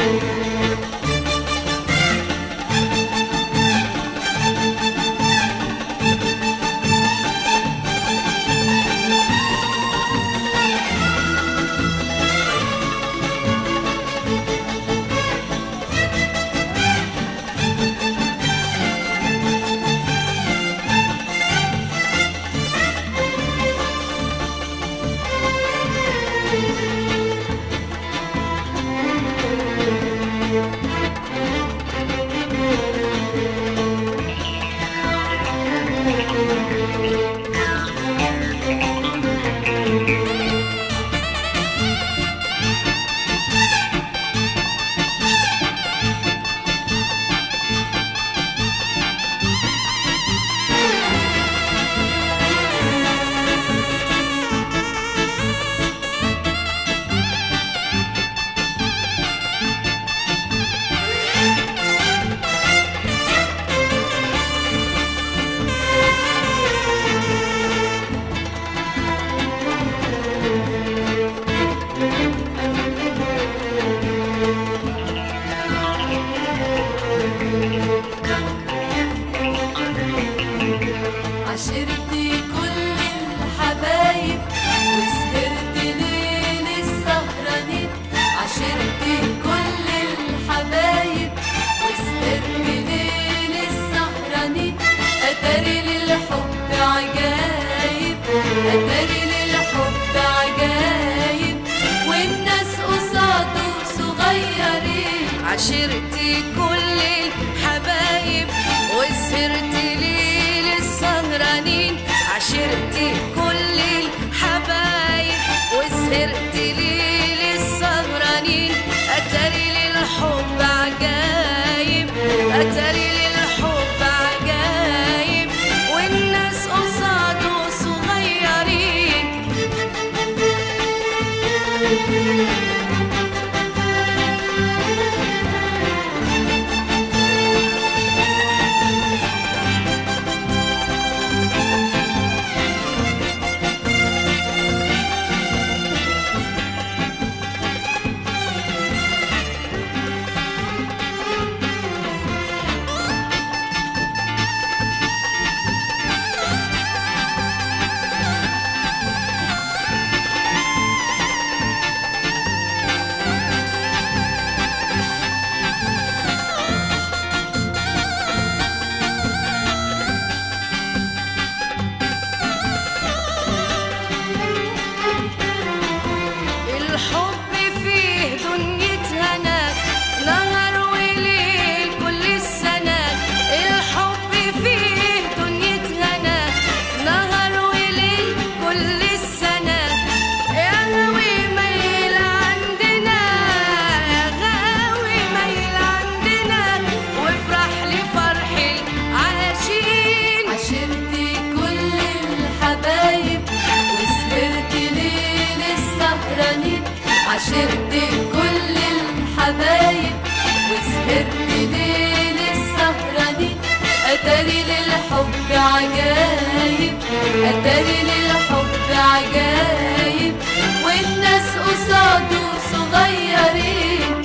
عشرتي كل الحبايب وسهرت ليل السهرانين عشرتي كل الحبايب وسهرت ليل السهرانين أتاري للحب عجايب أتاري للحب عجايب والناس قصاده صغيرين عشرتي كل الحبايب وسهرت ليل السهرانين عشرتي كل الحبايب وسهرت ليل السهرانين أتاري للحب عجايب أتاري للحب عجايب والناس قصاده صغيرين الحب فيه دنيا هنا نهار وليل كل السنة الحب فيه دنيا هنا نهار وليل كل السنة يا غاوي ميل عندنا يا غاوي ميل عندنا وافرح لفرح العاشقين عشرتي كل الحبايب وسهرت ليل السهرانين عشرتي كل الحبايب وسهرت ليل السهرانين أتاري للحب عجايب أتاري للحب عجايب والناس قصاده صغيرين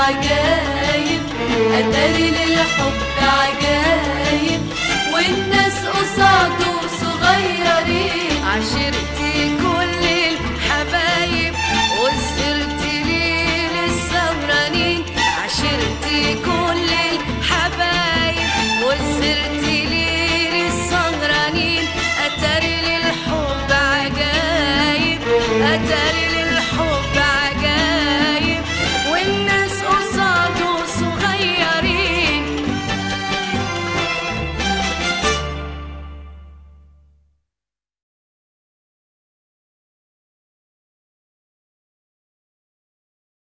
عجايب أتاري للحب عجايب والناس قصاده صغيرين عشرتي كل الحبايب وسهرتي ليل السهرانين عشرتي كل الحبايب وسهرتي ليل السهرانين أتاري للحب عجايب أتاري